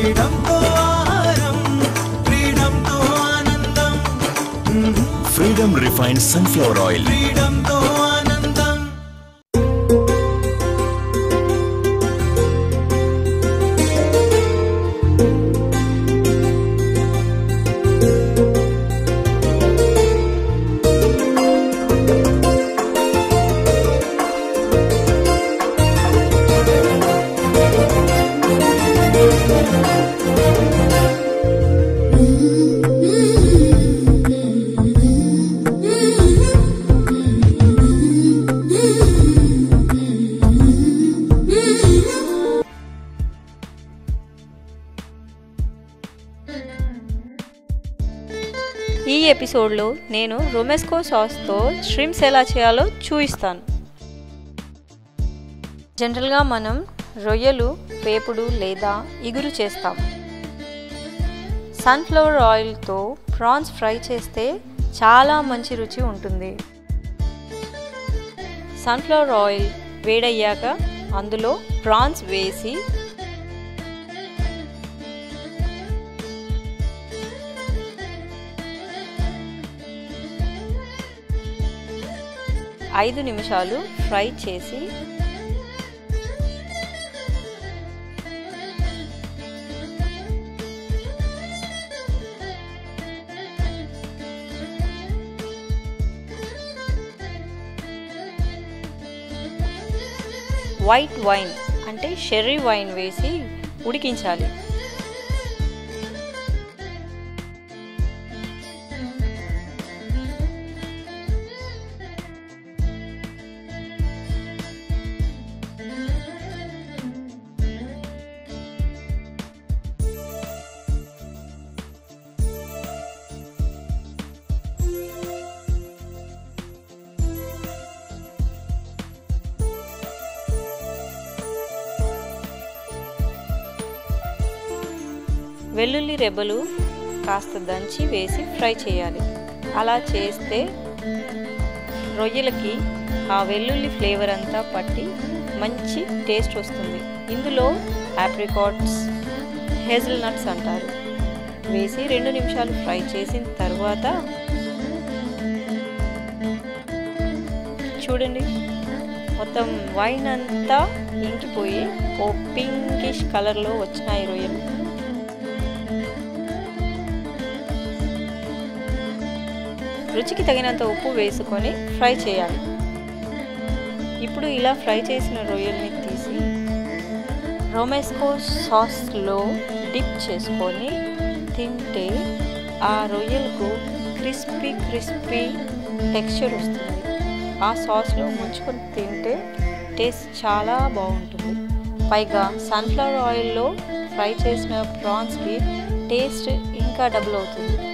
ఫ్రీడంతో ఆహారం ఫ్రీడంతో ఆనందం ఫ్రీడమ్ రిఫైన్డ్ సన్ఫ్లవర్ ఆయిల్ ఫ్రీడంతో ఆనందం ఈ ఎపిసోడ్లో నేను రొమెస్కో సాస్తో స్ట్రిమ్స్ ఎలా చేయాలో చూపిస్తాను జనరల్గా మనం రొయ్యలు వేపుడు లేదా ఇగురు చేస్తాం సన్ఫ్లవర్ ఆయిల్తో ప్రాన్స్ ఫ్రై చేస్తే చాలా మంచి రుచి ఉంటుంది సన్ఫ్లవర్ ఆయిల్ వేడయ్యాక అందులో ప్రాన్స్ వేసి ఐదు నిమిషాలు ఫ్రై చేసి వైట్ వైన్ అంటే షెర్రీ వైన్ వేసి ఉడికించాలి వెల్లుల్లి రెబ్బలు కాస్త దంచి వేసి ఫ్రై చేయాలి అలా చేస్తే రొయ్యలకి ఆ వెల్లుల్లి ఫ్లేవర్ అంతా పట్టి మంచి టేస్ట్ వస్తుంది ఇందులో ఆప్రికాట్స్ హేజల్ నట్స్ అంటారు వేసి రెండు నిమిషాలు ఫ్రై చేసిన తర్వాత చూడండి మొత్తం వైన్ అంతా ఇంకిపోయి ఓ పింకిష్ కలర్లో వచ్చినాయి రొయ్యలు రుచికి తగినంత ఉప్పు వేసుకొని ఫ్రై చేయాలి ఇప్పుడు ఇలా ఫ్రై చేసిన రొయ్యల్ని తీసి రొమెస్కో సాస్లో డిప్ చేసుకొని తింటే ఆ రొయ్యలకు క్రిస్పీ క్రిస్పీ టెక్స్చర్ వస్తుంది ఆ సాస్లో ముంచుకొని తింటే టేస్ట్ చాలా బాగుంటుంది పైగా సన్ఫ్లవర్ ఆయిల్లో ఫ్రై చేసిన ప్రాన్స్కి టేస్ట్ ఇంకా డబుల్ అవుతుంది